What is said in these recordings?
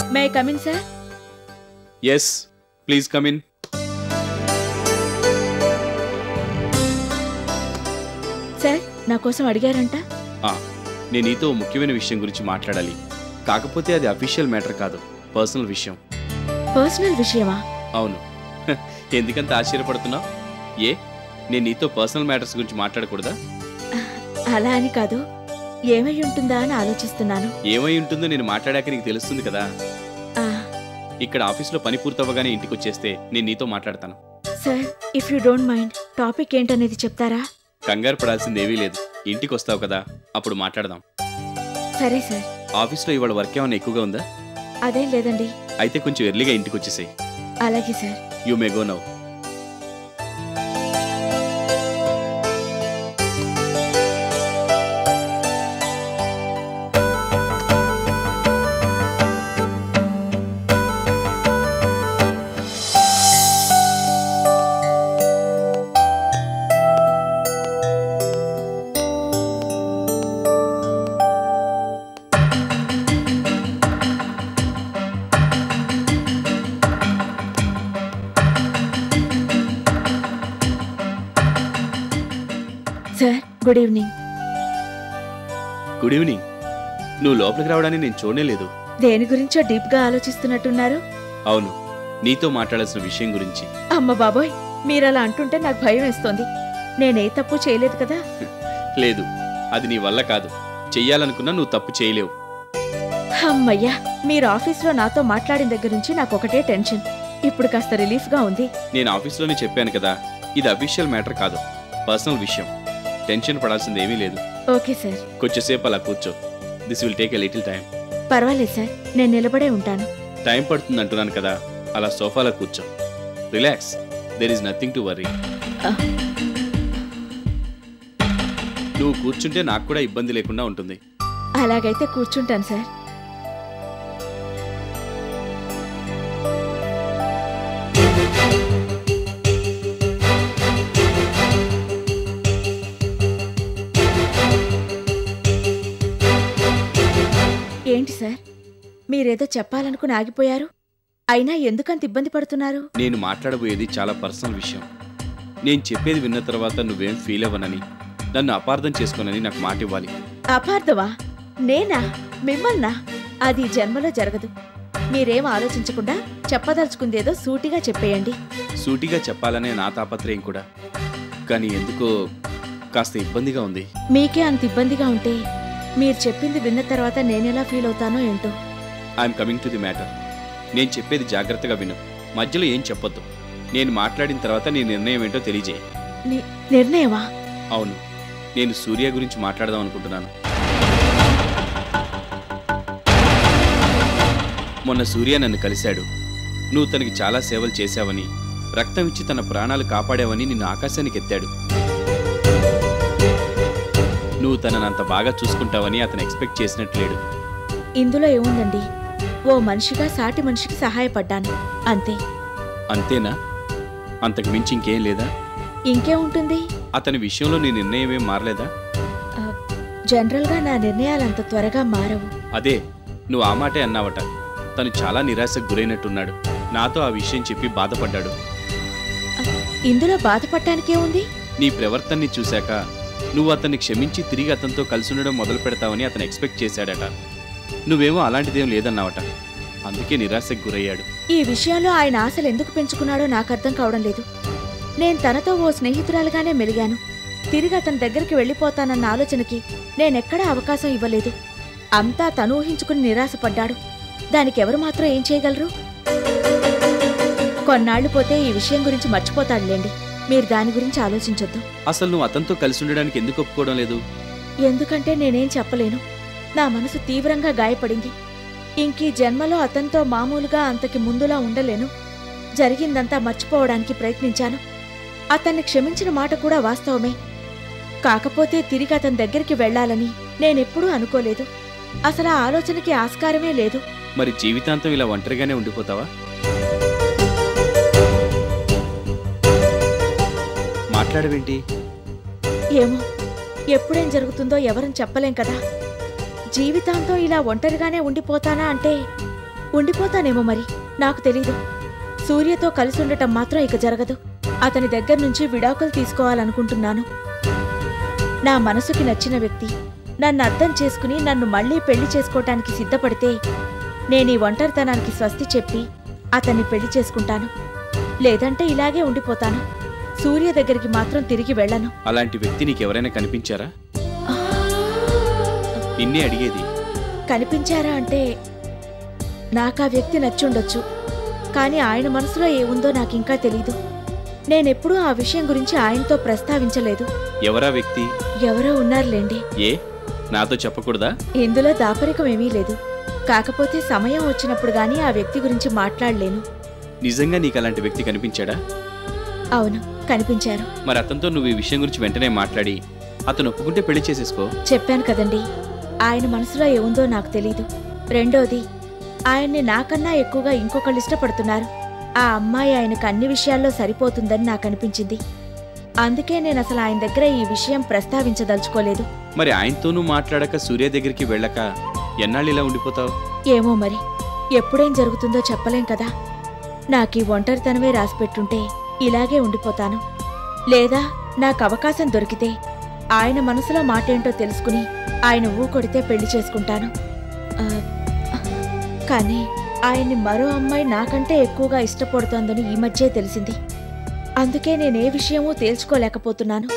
May come in sir yes please come in sir నా కోసం అడిగారంట నేను నీతో ఓ ముఖ్యమైన విషయం గురించి మాట్లాడాలి కాకపోతే అది అఫీషియల్ మ్యాటర్ కాదు పర్సనల్ విషయం పర్సనల్ విషయమా అవును హ, ఎందుకంత ఆశ్చర్యపడుతున్నావు ఏ నేను నీతో పర్సనల్ మ్యాటర్స్ గురించి మాట్లాడకూడదా అలా అని కాదు ఏమై ఉంటుందా అని ఆలోచిస్తున్నాను ఏమై ఉంటుందో నేను మాట్లాడాక నీకు తెలుస్తుంది కదా ఆ, ఇక్కడ ఆఫీస్లో పని పూర్తవగానే ఇంటికి వచ్చేస్తే నేను నీతో మాట్లాడతాను sir if you don't mind topic ఏంటనేది చెప్తారా కంగారు పడాల్సింది ఏమీ లేదు ఇంటికి వస్తావు కదా అప్పుడు మాట్లాడదాం సరే సార్ ఆఫీస్లో ఇవాళ వర్క్ ఏమైనా ఎక్కువగా ఉందా అదేం లేదండి అయితే కొంచెం ఎర్లీగా ఇంటికి వచ్చేసాయి అలాగే sir you may go now sir good evening good evening నువ్వు లోపలికి రావడానికి నేను చూడనే లేదు దేని గురించో డీప్ గా ఆలోచిస్తున్నట్టున్నారు అవును నీతో మాట్లాడాల్సిన విషయం గురించి అమ్మ బాబోయ్ మీరలా అంటుంటే నాకు భయం వేస్తోంది నేనే తప్పు చేయలేదు కదా లేదు అది నీ వల్ల కాదు చెయ్యాలనుకున్నా నువ్వు తప్పు చేయలేవు అమ్మయ్యా మీరు ఆఫీస్లో నాతో మాట్లాడిన దగ్గర నుంచి నాకు ఒకటే టెన్షన్ ఇప్పుడు కాస్త రిలీఫ్ గా ఉంది నేను ఆఫీస్లోనే చెప్పాను కదా ఇది అఫీషియల్ మ్యాటర్ కాదు పర్సనల్ విషయం టెన్షన్ పడాల్సింది ఏమీ లేదు ఓకే సార్ కొంచెంసేపు అలా కూర్చో this will take a little time పర్వాలేదు సార్ నేను నిలబడే ఉంటాను టైం పడుతుంది అంటున్నాను కదా అలా సోఫాలో కూర్చో relax there is nothing to worry ఆ. నువ్వు కూర్చుంటే నాకు కూడా ఇబ్బంది లేకుండా ఉంటుంది అలాగైతే కూర్చుంటాను సార్ ఏంటి సార్ మీరేదో చెప్పాలనుకుని ఆగిపోయారు అయినా ఎందుకంత ఇబ్బంది పడుతున్నారు నేను మాట్లాడబోయేది చాలా పర్సనల్ విషయం నేను చెప్పేది విన్న తర్వాత నువ్వేం ఫీల్ అవ్వనని నన్ను అపార్థం చేసుకోనని నాకు మాట ఇవ్వాలి అపార్థమా నేనా మిమ్మల్నా అది ఈ జన్మలో జరగదు మీరేం ఆలోచించకుండా చెప్పదలుచుకుందేదో సూటిగా చెప్పేయండి సూటిగా చెప్పాలనే నా తాపత్రయం కూడా కానీ ఎందుకో కాస్త ఇబ్బందిగా ఉంది మీకే అంత ఇబ్బందిగా ఉంటే మీరు చెప్పింది విన్న తర్వాత నేనెలా ఫీల్ అవుతానో ఏంటో I'm coming to the matter నేను చెప్పేది జాగ్రత్తగా విను మధ్యలో ఏం చెప్పొద్దు నేను మాట్లాడిన తర్వాత నీ నిర్ణయం ఏంటో తెలియజేయి ని- నిర్ణయమా అవును నేను సూర్య గురించి మాట్లాడదాం అనుకుంటున్నాను మొన్న సూర్య నన్ను కలిశాడు నువ్వు తనకి చాలా సేవలు చేశావని రక్తం ఇచ్చి తన ప్రాణాలు కాపాడావని నిన్ను ఆకాశానికి ఎత్తాడు నువ్వు తనని అంత బాగా చూసుకుంటావని అతను ఎక్స్పెక్ట్ చేసినట్టు లేడు ఇందులో ఏముందండి ఓ మనిషిగా సాటి మనిషికి సహాయపడ్డాను అంతే అంతేనా అంతకు మించి ఇంకేం లేదా ఇంకేముంటుంది అతని విషయంలో నీ నిర్ణయం ఏం మారలేదా ఆ, జనరల్గా నా నిర్ణయాలు అంత త్వరగా మారవు అదే నువ్వు ఆ మాటే అన్నావట తను చాలా నిరాశకు గురైనట్టున్నాడు నాతో ఆ విషయం చెప్పి బాధపడ్డాడు ఇందులో బాధపడటానికే ఉంది నీ ప్రవర్తనని చూశాక నువ్వు అతన్ని క్షమించి తిరిగి అతనితో కలిసి ఉండడం మొదలు పెడతావని అతను ఎక్స్పెక్ట్ చేశాడట నువ్వేమో అలాంటిదేం లేదన్నావట అందుకే నిరాశకు గురయ్యాడు ఈ విషయంలో ఆయన ఆశలు ఎందుకు పెంచుకున్నాడో నాకు అర్థం కావడం లేదు నేను తనతో ఓ స్నేహితురాలుగానే మెలిగాను తిరిగి అతని దగ్గరికి వెళ్ళిపోతానన్న ఆలోచనకి నేనెక్కడా అవకాశం ఇవ్వలేదు అంతా తను ఊహించుకుని నిరాశపడ్డాడు దానికి ఎవరు మాత్రం ఏం చేయగలరు కొన్నాళ్లు పోతే ఈ విషయం గురించి మర్చిపోతాడులేండి మీరు దాని గురించి ఆలోచించొద్దు అసలు నువ్వు అతనితో కలిసి ఉండడానికి ఎందుకు ఒప్పుకోవడం లేదు ఎందుకంటే నేనేం చెప్పలేను నా మనసు తీవ్రంగా గాయపడింది ఇంకీ జన్మలో అతనితో మామూలుగా అంతకి ముందులా ఉండలేను జరిగిందంతా మర్చిపోవడానికి ప్రయత్నించాను అతన్ని క్షమించిన మాట కూడా వాస్తవమే కాకపోతే తిరిగి అతని దగ్గరికి వెళ్ళాలని నేనెప్పుడూ అనుకోలేదు అసలు ఆ ఆలోచనకి ఆస్కారమే లేదు మరి జీవితాంతం ఇలా ఒంటరిగానే ఉండిపోతావా మాట్లాడవేంటి ఏమో ఎప్పుడేం జరుగుతుందో ఎవరని చెప్పలేం కదా జీవితాంతం ఇలా ఒంటరిగానే ఉండిపోతానా అంటే ఉండిపోతానేమో మరి నాకు తెలీదు సూర్యతో కలిసి ఉండటం మాత్రం ఇక జరగదు అతని దగ్గర నుంచి విడాకులు తీసుకోవాలనుకుంటున్నాను నా మనసుకి నచ్చిన వ్యక్తి నన్ను అర్థం చేసుకుని నన్ను మళ్ళీ పెళ్లి చేసుకోవటానికి సిద్ధపడితే నేను ఈ ఒంటరితనానికి స్వస్తి చెప్పి అతన్ని పెళ్లి చేసుకుంటాను లేదంటే ఇలాగే ఉండిపోతాను సూర్య దగ్గరికి మాత్రం తిరిగి వెళ్ళను అలాంటి వ్యక్తి నీకెవరైనా కనిపించారా నిన్నే అడిగేది కనిపించారా అంటే నాకు ఆ వ్యక్తి నచ్చుండొచ్చు కానీ ఆయన మనసులో ఏముందో నాకింకా తెలీదు నేనెప్పుడూ ఆ విషయం గురించి ఆయనతో ప్రస్తావించలేదు ఎవరా వ్యక్తి ఎవరో ఉన్నారులేండి ఏ నాతో చెప్పకూడదా ఇందులో దాపరికం ఏమీ లేదు కాకపోతే సమయం వచ్చినప్పుడు గానీ ఆ వ్యక్తి గురించి మాట్లాడలేను నిజంగా నీకు అలాంటి వ్యక్తి కనిపించాడా అవును కనిపించారు మరి అతనితో నువ్వు ఈ విషయం గురించి వెంటనే మాట్లాడి అతను ఒప్పుకుంటే పెళ్లి చేసేసుకో చెప్పాను కదండి ఆయన మనసులో ఏముందో నాకు తెలీదు రెండోది ఆయన్ని నాకన్నా ఎక్కువగా ఇంకొకళ్ళు ఇష్టపడుతున్నారు ఆ అమ్మాయి ఆయనకు అన్ని విషయాల్లో సరిపోతుందని నాకు అనిపించింది అందుకే నేను అసలు ఆయన దగ్గర ఈ విషయం ప్రస్తావించదలుచుకోలేదు మరి ఆయనతోనూ మాట్లాడక సూర్య దగ్గరికి వెళ్ళక ఎన్నాళ్ళు ఇలా ఉండిపోతావు ఏమో మరి ఎప్పుడేం జరుగుతుందో చెప్పలేం కదా నాకు ఈ ఒంటరితనమే రాసిపెట్టుంటే ఇలాగే ఉండిపోతాను లేదా నాకు అవకాశం దొరికితే ఆయన మనసులో మాటేంటో తెలుసుకుని ఆయన ఊ కొడితే పెళ్లి చేసుకుంటాను ఆ, కానీ ఆయన్ని మరో అమ్మాయి నాకంటే ఎక్కువగా ఇష్టపడుతోందని ఈ మధ్యే తెలిసింది అందుకే నేనే విషయమూ తేల్చుకోలేకపోతున్నాను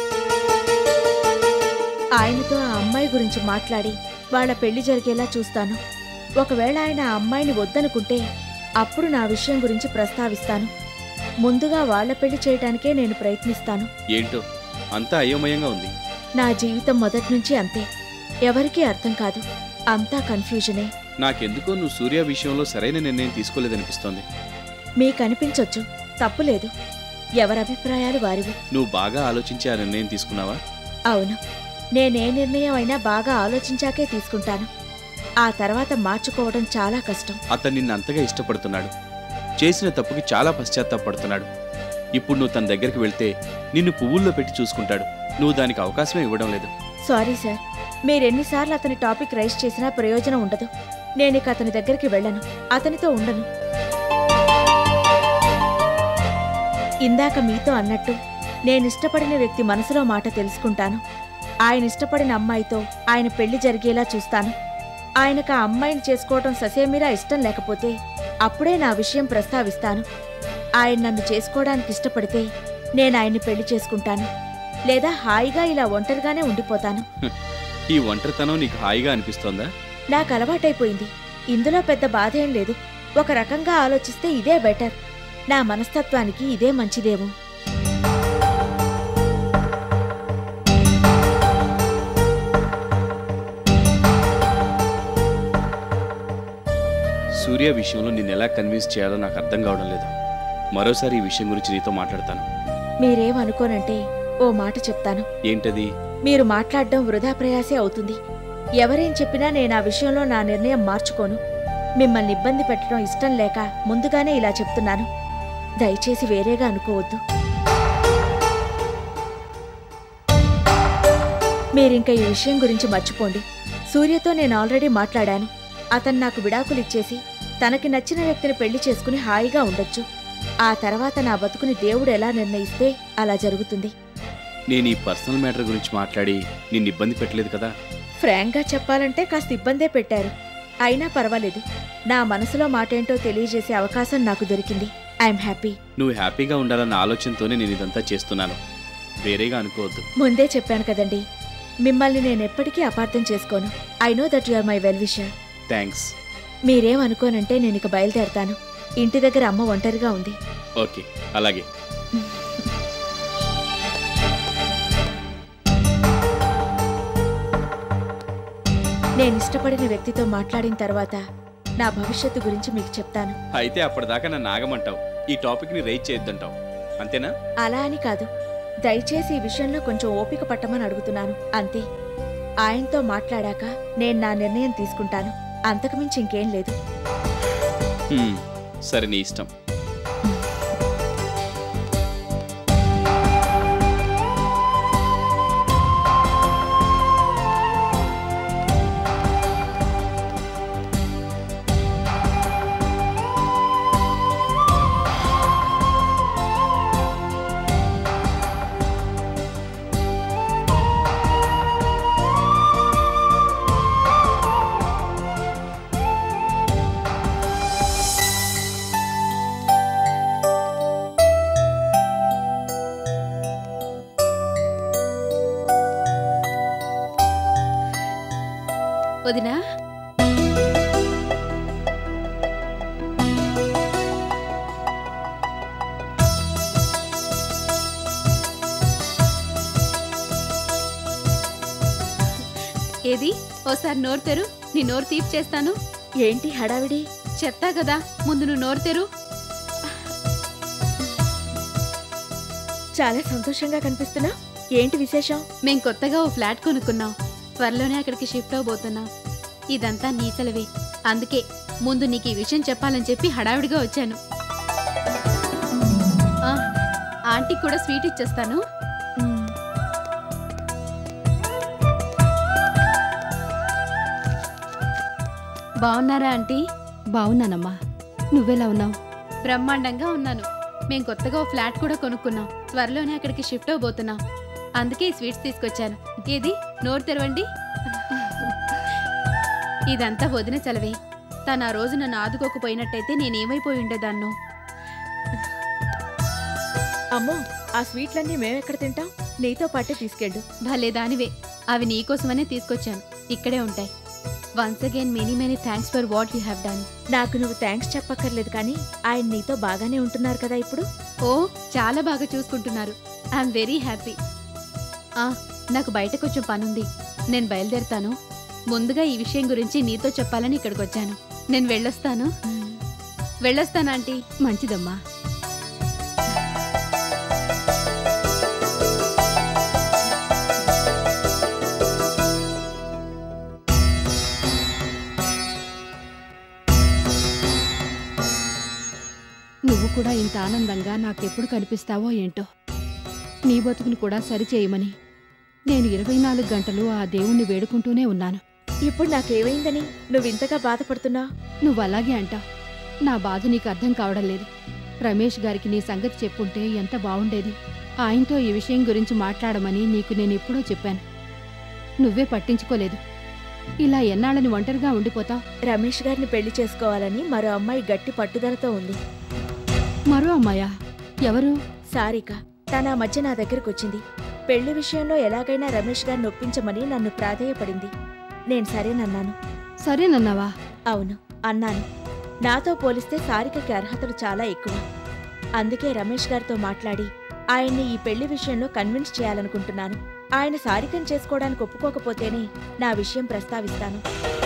ఆయనతో ఆ అమ్మాయి గురించి మాట్లాడి వాళ్ళ పెళ్లి జరిగేలా చూస్తాను ఒకవేళ ఆయన ఆ అమ్మాయిని వద్దనుకుంటే అప్పుడు నా విషయం గురించి ప్రస్తావిస్తాను ముందుగా వాళ్ళ పెళ్లి చేయటానికే నేను ప్రయత్నిస్తాను ఏంటో అంతా అయోమయంగా ఉంది నా జీవితం మొదటి నుంచి అంతే ఎవరికీ అర్థం కాదు అంతా కన్ఫ్యూజనే నాకెందుకో నువ్వు సూర్య విషయంలో సరైన నిర్ణయం తీసుకోలేదనిపిస్తోంది మీకు అనిపించొచ్చు తప్పులేదు ఎవరి అభిప్రాయాలు వారివి నువ్వు బాగా ఆలోచించి ఆ నిర్ణయం తీసుకున్నావా అవును నేనే నిర్ణయం అయినా బాగా ఆలోచించాకే తీసుకుంటాను ఆ తర్వాత మార్చుకోవడం చాలా కష్టం అతను నిన్ను అంతగా ఇష్టపడుతున్నాడు చేసిన తప్పుకి చాలా పశ్చాత్తాపడుతున్నాడు ఇప్పుడు నువ్వు తన దగ్గరికి వెళ్తే నిన్ను పువ్వుల్లో పెట్టి చూసుకుంటాడు నువ్వు దానికి అవకాశమే ఇవ్వడం లేదు సారీ సార్ మీరెన్నిసార్లు అతని టాపిక్ రైజ్ చేసినా ప్రయోజనం ఉండదు నేను ఇక అతని దగ్గరికి వెళ్ళను అతనితో ఉండను ఇందాక మీతో అన్నట్టు నేను ఇష్టపడిన వ్యక్తి మనసులో మాట తెలుసుకుంటాను ఆయన ఇష్టపడిన అమ్మాయితో ఆయన పెళ్లి జరిగేలా చూస్తాను ఆయనకు ఆ అమ్మాయిని చేసుకోవటం ససేమిరా ఇష్టం లేకపోతే అప్పుడే నా విషయం ప్రస్తావిస్తాను ఆయన నన్ను చేసుకోవడానికి ఇష్టపడితే నేను ఆయన్ని పెళ్లి చేసుకుంటాను లేదా హాయిగా ఇలా ఒంటరిగానే ఉండిపోతాను ఈ ఒంటరితనం నీకు హాయిగా అనిపిస్తోందా నాకు అలవాటైపోయింది ఇందులో పెద్ద బాధ ఏం లేదు ఒక రకంగా ఆలోచిస్తే ఇదే బెటర్ నా మనస్తత్వానికి ఇదే మంచిదేమో సూర్య విషయంలో నిన్ను ఎలా కన్విన్స్ చేయాలో నాకు అర్థం కావడం లేదు మరోసారి ఈ విషయం గురించి నీతో మాట్లాడతాను మీరేమనుకోనంటే ఓ మాట చెప్తాను ఏంటది మీరు మాట్లాడడం వృధా ప్రయాసే అవుతుంది ఎవరేం చెప్పినా నేను ఆ విషయంలో నా నిర్ణయం మార్చుకోను మిమ్మల్ని ఇబ్బంది పెట్టడం ఇష్టం లేక ముందుగానే ఇలా చెప్తున్నాను దయచేసి వేరేగా అనుకోవద్దు మీరింక ఈ విషయం గురించి మర్చిపోండి సూర్యతో నేను ఆల్రెడీ మాట్లాడాను అతను నాకు విడాకులు ఇచ్చేసి తనకి నచ్చిన వ్యక్తిని పెళ్లి చేసుకుని హాయిగా ఉండొచ్చు ఆ తర్వాత నా బతుకుని దేవుడు ఎలా నిర్ణయిస్తే అలా జరుగుతుంది నేను ఈ పర్సనల్ మ్యాటర్ గురించి మాట్లాడి నిన్ను ఇబ్బంది పెట్టలేదు కదా ఫ్రాంక్గా చెప్పాలంటే కాస్త ఇబ్బందే పెట్టారు అయినా పర్వాలేదు నా మనసులో మాటేంటో తెలియజేసే అవకాశం నాకు దొరికింది ఐఎమ్ హ్యాపీ నువ్వు హ్యాపీగా ఉండాలన్న ఆలోచనతోనే నేను ఇదంతా చేస్తున్నాను వేరేగా అనుకోవద్దు ముందే చెప్పాను కదండి మిమ్మల్ని నేను ఎప్పటికీ అపార్థం చేసుకోను I know that you are my well wisher thanks మీరేం అనుకోనంటే నేను ఇక బయలుదేరతాను ఇంటి దగ్గర అమ్మ ఒంటరిగా ఉంది ఓకే అలాగే నేను ఇష్టపడిన వ్యక్తితో మాట్లాడిన తర్వాత నా భవిష్యత్తు గురించి మీకు చెప్తాను అయితే అప్పటిదాకా నన్ను ఆగమంటావు ఈ టాపిక్ని రైజ్ చేయొద్దంటావు అంతేనా అలా అని కాదు దయచేసి ఈ విషయంలో కొంచెం ఓపిక పట్టమని అడుగుతున్నాను అంతే ఆయనతో మాట్లాడాక నేను నా నిర్ణయం తీసుకుంటాను అంతకుమించి ఇంకేం లేదు హ్మ్, సరే నీ ఇష్టం ఏది ఓసారి నోరు తెరు నీ నోరు తీపి చేస్తాను ఏంటి హడావిడి చెప్తా కదా ముందు నువ్వు నోరు తెరు చాలా సంతోషంగా కనిపిస్తున్నా ఏంటి విశేషం మేం కొత్తగా ఓ ఫ్లాట్ కొనుక్కున్నాం త్వరలోనే అక్కడికి షిఫ్ట్ అవబోతున్నాం ఇదంతా నీ సెలవే అందుకే ముందు నీకు ఈ విషయం చెప్పాలని చెప్పి హడావిడిగా వచ్చాను ఆ, ఆంటీకి కూడా స్వీట్ ఇచ్చేస్తాను మ్, బాగున్నారా ఆంటీ బావున్నానమ్మా నువ్వెలా ఉన్నావు బ్రహ్మాండంగా ఉన్నాను మేం కొత్తగా ఓ ఫ్లాట్ కూడా కొనుక్కున్నాం త్వరలోనే అక్కడికి షిఫ్ట్ అవబోతున్నాం అందుకే ఈ స్వీట్స్ తీసుకొచ్చాను ఏది నోరు తెరవండి ఇదంతా వదిన సెలవే తను ఆ రోజు నన్ను ఆదుకోకపోయినట్టయితే నేనేమైపోయి ఉండేదాన్నో అమ్మో ఆ స్వీట్లన్నీ మేమెక్కడ తింటాం నీతో పాటే తీసుకెళ్ళు భలే దానివే అవి నీకోసమనే తీసుకొచ్చాను ఇక్కడే ఉంటాయి once again many many thanks for what you have done నాకు నువ్వు థ్యాంక్స్ చెప్పక్కర్లేదు కానీ ఆయన నీతో బాగానే ఉంటున్నారు కదా ఇప్పుడు ఓ చాలా బాగా చూసుకుంటున్నారు ఐఎమ్ వెరీ హ్యాపీ ఆ నాకు బయట కొంచెం పనుంది నేను బయలుదేరుతాను ముందుగా ఈ విషయం గురించి నీతో చెప్పాలని ఇక్కడికి వచ్చాను నేను వెళ్ళొస్తాను వెళ్ళొస్తాను ఆంటీ మంచిదమ్మా నువ్వు కూడా ఇంత ఆనందంగా నాకెప్పుడు కనిపిస్తావో ఏంటో నీ బతుకును కూడా సరిచేయమని నేను ఇరవై నాలుగు గంటలు ఆ దేవుణ్ణి వేడుకుంటూనే ఉన్నాను ఇప్పుడు నాకేమైందని నువ్వు ఇంతగా బాధపడుతున్నావు నువ్వు అలాగే అంటావు నా బాధ నీకు అర్థం కావడం లేదు రమేష్ గారికి నీ సంగతి చెప్పుంటే ఎంత బావుండేది ఆయనతో ఈ విషయం గురించి మాట్లాడమని నీకు నేను ఎప్పుడో చెప్పాను నువ్వే పట్టించుకోలేదు ఇలా ఎన్నాళ్ళని ఒంటరిగా ఉండిపోతావు రమేష్ గారిని పెళ్లి చేసుకోవాలని మరో అమ్మాయి గట్టి పట్టుదలతో ఉంది మరో అమ్మాయా ఎవరు సారిక తన ఆ మధ్య నా దగ్గరకు వచ్చింది పెళ్లి విషయంలో ఎలాగైనా రమేష్ గారిని ఒప్పించమని నన్ను ప్రాధేయపడింది నేను సరేనన్నాను సరేనన్నావా అవును అన్నాను నాతో పోలిస్తే సారికకి అర్హతలు చాలా ఎక్కువ అందుకే రమేష్ గారితో మాట్లాడి ఆయన్ని ఈ పెళ్లి విషయంలో కన్విన్స్ చేయాలనుకుంటున్నాను ఆయన సారికం చేసుకోవడానికి ఒప్పుకోకపోతేనే నా విషయం ప్రస్తావిస్తాను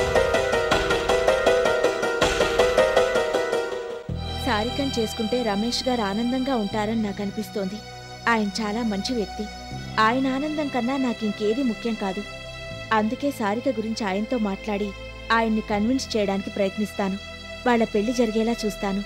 సారికం చేసుకుంటే రమేష్ గారు ఆనందంగా ఉంటారని నాకు అనిపిస్తోంది ఆయన చాలా మంచి వ్యక్తి ఆయన ఆనందం కన్నా నాకు ఇంకేది ముఖ్యం కాదు అందుకే సారిక గురించి ఆయనతో మాట్లాడి ఆయన్ని కన్విన్స్ చేయడానికి ప్రయత్నిస్తాను వాళ్ళ పెళ్లి జరిగేలా చూస్తాను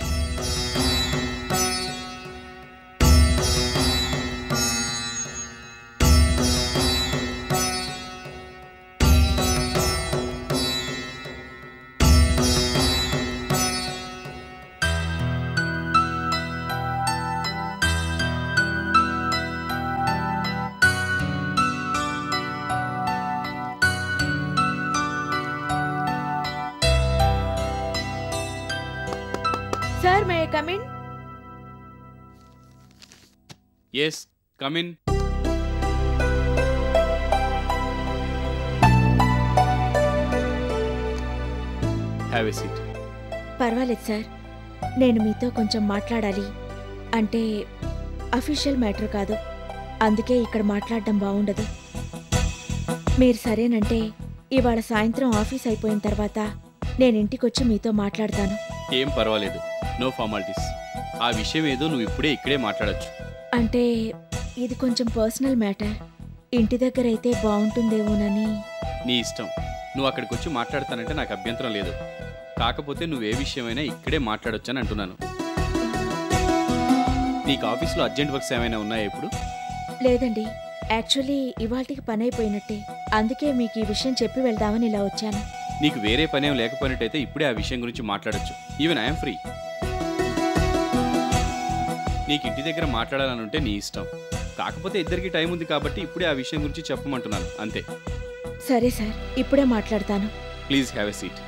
sir may come in yes come in have a seat పర్వాలేదు సార్ నేను మీతో కొంచెం మాట్లాడాలి అంటే అఫీషియల్ మ్యాటర్ కాదు అందుకే ఇక్కడ మాట్లాడడం బాగుండదు మీరు సరేనంటే ఇవాళ సాయంత్రం ఆఫీస్ అయిపోయిన తర్వాత నేను ఇంటికొచ్చి మీతో మాట్లాడతాను ఏం పర్వాలేదు నో ఫార్మాలిటీస్ ఆ విషయం ఏదో నువ్వు ఇప్పుడే ఇక్కడే మాట్లాడొచ్చు అంటే ఇది కొంచెం పర్సనల్ మ్యాటర్ ఇంటి దగ్గర అయితే బాగుంటుందేమోనని నీ ఇష్టం నువ్వు అక్కడికి వచ్చి మాట్లాడతానంటే నాకు అభ్యంతరం లేదు కాకపోతే నువ్వు ఏ విషయమైనా ఇక్కడే మాట్లాడొచ్చని అంటున్నాను నీకు ఆఫీస్లో అర్జెంట్ వర్క్స్ ఏమైనా ఉన్నాయా ఇప్పుడు లేదండి యాక్చువల్లీ ఇవాళకి పని అయిపోయినట్టే అందుకే మీకు ఈ విషయం చెప్పి వెళ్దామని ఇలా వచ్చాను నీకు వేరే పనేం లేకపోయినట్టయితే ఇప్పుడే ఆ విషయం గురించి మాట్లాడొచ్చు ఈవెన్ ఐఎమ్ ఫ్రీ నీకు ఇంటి దగ్గర మాట్లాడాలని ఉంటే నీ ఇష్టం కాకపోతే ఇద్దరికి టైం ఉంది కాబట్టి ఇప్పుడే ఆ విషయం గురించి చెప్పమంటున్నాను అంతే సరే సార్ ఇప్పుడే మాట్లాడతాను ప్లీజ్ హ్యావ్ ఎ సీట్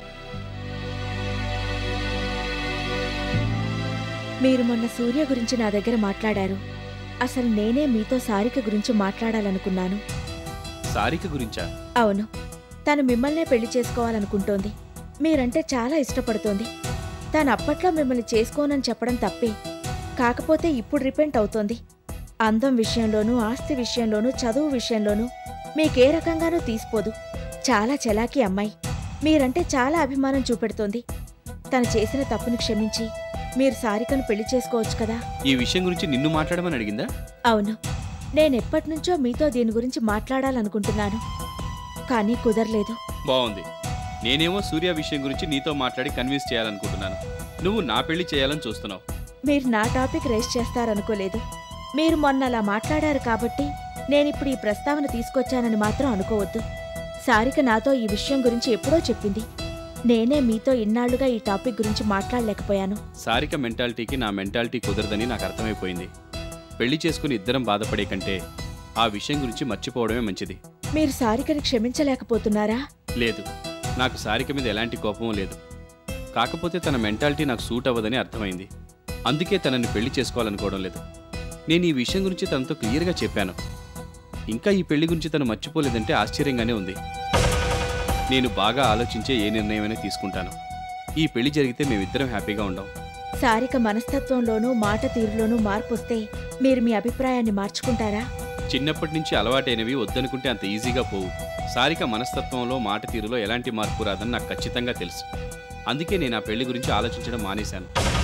మీరు మొన్న సూర్య గురించి నా దగ్గర మాట్లాడారు అసలు నేనే మీతో సారిక గురించి మాట్లాడాలనుకున్నాను సారిక గురించా అవును తను మిమ్మల్నే పెళ్లి చేసుకోవాలనుకుంటోంది మీరంటే చాలా ఇష్టపడుతోంది తను అప్పట్లో మిమ్మల్ని చేసుకోనని చెప్పడం తప్పే కాకపోతే ఇప్పుడు రిపెంట్ అవుతోంది అందం విషయంలోనూ ఆస్తి విషయంలోనూ చదువు విషయంలోనూ మీకే రకంగానూ తీసిపోదు చాలా చలాకీ అమ్మాయి మీరంటే చాలా అభిమానం చూపెడుతోంది తను చేసిన తప్పుని క్షమించి మీరు సారికను పెళ్లి చేసుకోవచ్చు కదా ఈ విషయం గురించి నిన్ను మాట్లాడమని అడిగిందా అవును నేనెప్పటినుంచో మీతో దీని గురించి మాట్లాడాలనుకుంటున్నాను కానీ కుదరలేదు బాగుంది నేనేమో సూర్య విషయం గురించి నీతో మాట్లాడి కన్విన్స్ చేయాలనుకుంటున్నాను నువ్వు నా పెళ్లి చేయాలని చూస్తున్నావు మీరు నా టాపిక్ రేస్ చేస్తారనుకోలేదు మీరు మొన్న అలా మాట్లాడారు కాబట్టి నేనిప్పుడు ఈ ప్రస్తావన తీసుకొచ్చానని మాత్రం అనుకోవద్దు సారిక నాతో ఈ విషయం గురించి ఎప్పుడో చెప్పింది నేనే మీతో ఇన్నాళ్లుగా ఈ టాపిక్ గురించి మాట్లాడలేకపోయాను సారిక మెంటాలిటీకి నా మెంటాలిటీ కుదరదని నాకు అర్థమైపోయింది పెళ్లి చేసుకుని ఇద్దరం బాధపడే కంటే ఆ విషయం గురించి మర్చిపోవడమే మంచిది మీరు సారికని క్షమించలేకపోతున్నారా లేదు నాకు సారిక మీద ఎలాంటి కోపమూ లేదు కాకపోతే తన మెంటాలిటీ నాకు సూట్ అవ్వదని అర్థమైంది అందుకే తనని పెళ్లి చేసుకోవాలనుకోవడం లేదు నేను ఈ విషయం గురించి తనతో క్లియర్గా చెప్పాను ఇంకా ఈ పెళ్లి గురించి తను మర్చిపోలేదంటే ఆశ్చర్యంగానే ఉంది నేను బాగా ఆలోచించే ఏ నిర్ణయమైనా తీసుకుంటాను ఈ పెళ్లి జరిగితే మేమిద్దరం హ్యాపీగా ఉండం సారిక మనస్తత్వంలోనూ మాట తీరులోనూ మార్పు వస్తే మీరు మీ అభిప్రాయాన్ని మార్చుకుంటారా చిన్నప్పటి నుంచి అలవాటైనవి వద్దనుకుంటే అంత ఈజీగా పోవు సారిక మనస్తత్వంలో మాట తీరులో ఎలాంటి మార్పు రాదని నాకు ఖచ్చితంగా తెలుసు అందుకే నేను ఆ పెళ్లి గురించి ఆలోచించడం మానేశాను